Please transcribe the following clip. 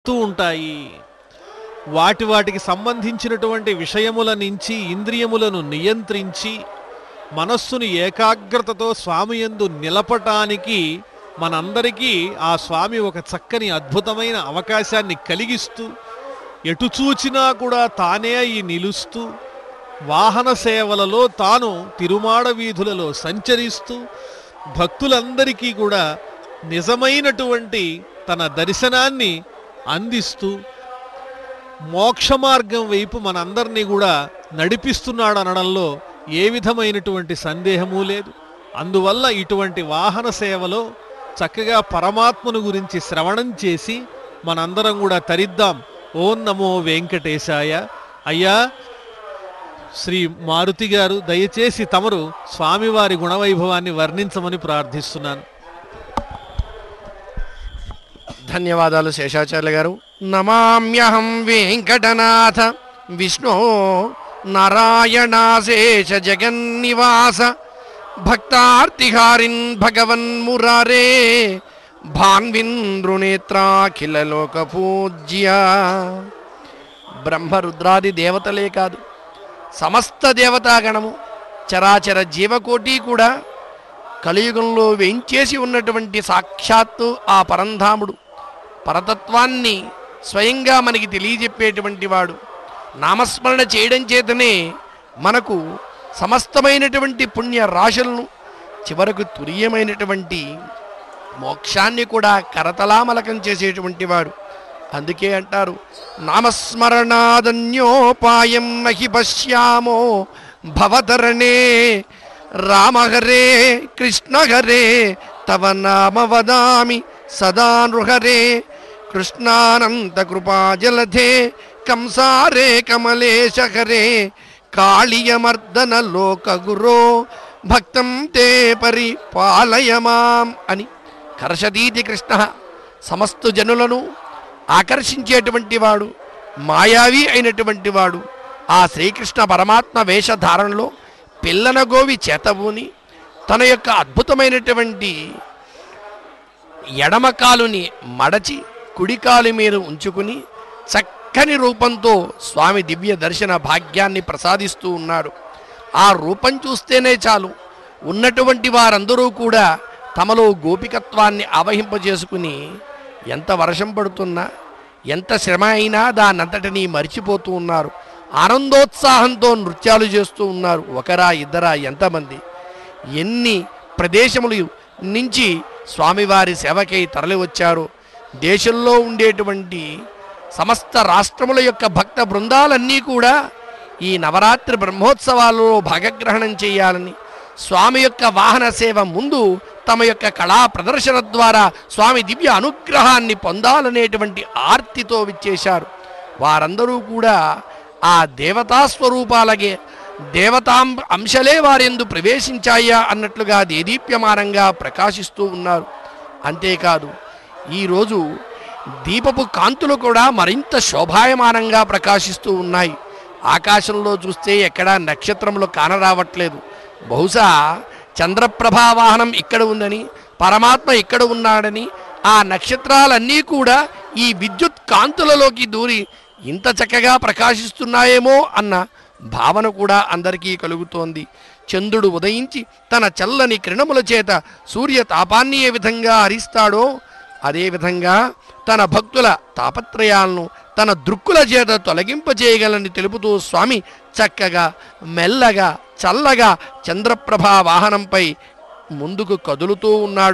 వస్తూ ఉంటాయి వాటి వాటికి సంబంధించినటువంటి విషయముల నుంచి ఇంద్రియములను నియంత్రించి మనస్సును ఏకాగ్రతతో స్వామి యందు నిలపటానికి మనందరికీ ఆ స్వామి ఒక చక్కని అద్భుతమైన అవకాశాన్ని కలిగిస్తూ ఎటు చూచినా కూడా తానే అయి నిలుస్తూ వాహన సేవలలో తాను తిరుమాడ వీధులలో సంచరిస్తూ భక్తులందరికీ కూడా నిజమైనటువంటి తన దర్శనాన్ని అందిస్తూ మోక్ష మార్గం వైపు మనందరినీ కూడా నడిపిస్తున్నాడు అనడంలో ఏ విధమైనటువంటి సందేహము లేదు అందువల్ల ఇటువంటి వాహన సేవలో చక్కగా పరమాత్మను గురించి శ్రవణం చేసి మనందరం కూడా తరిద్దాం ఓం నమో వెంకటేశాయ అయ్యా శ్రీ మారుతి గారు దయచేసి తమరు స్వామివారి గుణవైభవాన్ని వర్ణించమని ప్రార్థిస్తున్నాను ధన్యవాదాలు శేషాచార్య గారు నమామ్యహం వెంకటనాథ విష్ణో నారాయణాశేష జగన్నివాస భక్తార్తిహారిన్ భగవన్ మురారే భాన్వింద్రునేత్రాఖిల లోక పూజ్య బ్రహ్మరుద్రాది దేవతలే కాదు సమస్త దేవతాగణము చరాచర జీవకోటి కూడా కలియుగంలో వేంచేసి ఉన్నటువంటి సాక్షాత్తు ఆ పరంధాముడు పరతత్వాన్ని స్వయంగా మనకి తెలియజెప్పేటువంటి వాడు నామస్మరణ చేయడం చేతనే మనకు సమస్తమైనటువంటి పుణ్య రాశులను చివరకు తురియమైనటువంటి మోక్షాన్ని కూడా కరతలామలకం చేసేటువంటి వాడు అందుకే అంటారు నామస్మరణాదన్యోపాయం నహి పశ్యామో భవతరణే రామహరే కృష్ణహరే తవ నామ వదామి సదా నృహరే కృష్ణానంత కృపాజలధే కంసారే కమలేశ హరే కాళీయమర్దన లోక గురో భక్తం తే పరిపాలయ మాం అని కర్షదీతి కృష్ణ సమస్త జనులను ఆకర్షించేటువంటి వాడు మాయావి అయినటువంటి వాడు ఆ శ్రీకృష్ణ పరమాత్మ వేషధారణలో పిల్లన గోవి చేతబూని తన యొక్క అద్భుతమైనటువంటి ఎడమ కాలుని మడచి కుడి కాలు మీద ఉంచుకుని చక్కని రూపంతో స్వామి దివ్య దర్శన భాగ్యాన్ని ప్రసాదిస్తూ ఉన్నాడు ఆ రూపం చూస్తేనే చాలు ఉన్నటువంటి వారందరూ కూడా తమలో గోపికత్వాన్ని ఆవహింపజేసుకుని ఎంత వర్షం పడుతున్నా ఎంత శ్రమ అయినా దానంతటినీ మర్చిపోతూ ఉన్నారు ఆనందోత్సాహంతో నృత్యాలు చేస్తూ ఉన్నారు ఒకరా ఇద్దరా ఎంతమంది ఎన్ని ప్రదేశములు నుంచి స్వామివారి సేవకై తరలి వచ్చారో దేశంలో ఉండేటువంటి సమస్త రాష్ట్రముల యొక్క భక్త బృందాలన్నీ కూడా ఈ నవరాత్రి బ్రహ్మోత్సవాలలో భాగగ్రహణం చేయాలని స్వామి యొక్క వాహన సేవ ముందు తమ యొక్క కళా ప్రదర్శన ద్వారా స్వామి దివ్య అనుగ్రహాన్ని పొందాలనేటువంటి ఆర్తితో విచ్చేశారు వారందరూ కూడా ఆ దేవతా స్వరూపాలగే దేవతాం అంశలే వారెందు ప్రవేశించాయా అన్నట్లుగా దేదీప్యమానంగా ప్రకాశిస్తూ ఉన్నారు అంతేకాదు ఈరోజు దీపపు కాంతులు కూడా మరింత శోభాయమానంగా ప్రకాశిస్తూ ఉన్నాయి ఆకాశంలో చూస్తే ఎక్కడా నక్షత్రములు కానరావట్లేదు బహుశా చంద్రప్రభా వాహనం ఇక్కడ ఉందని పరమాత్మ ఇక్కడ ఉన్నాడని ఆ నక్షత్రాలన్నీ కూడా ఈ విద్యుత్ కాంతులలోకి దూరి ఇంత చక్కగా ప్రకాశిస్తున్నాయేమో అన్న భావన కూడా అందరికీ కలుగుతోంది చంద్రుడు ఉదయించి తన చల్లని కిరణముల చేత సూర్య తాపాన్ని ఏ విధంగా హరిస్తాడో అదేవిధంగా తన భక్తుల తాపత్రయాలను తన దృక్కుల చేత తొలగింపజేయగలని తెలుపుతూ స్వామి చక్కగా మెల్లగా చల్లగా చంద్రప్రభా వాహనంపై ముందుకు కదులుతూ ఉన్నాడు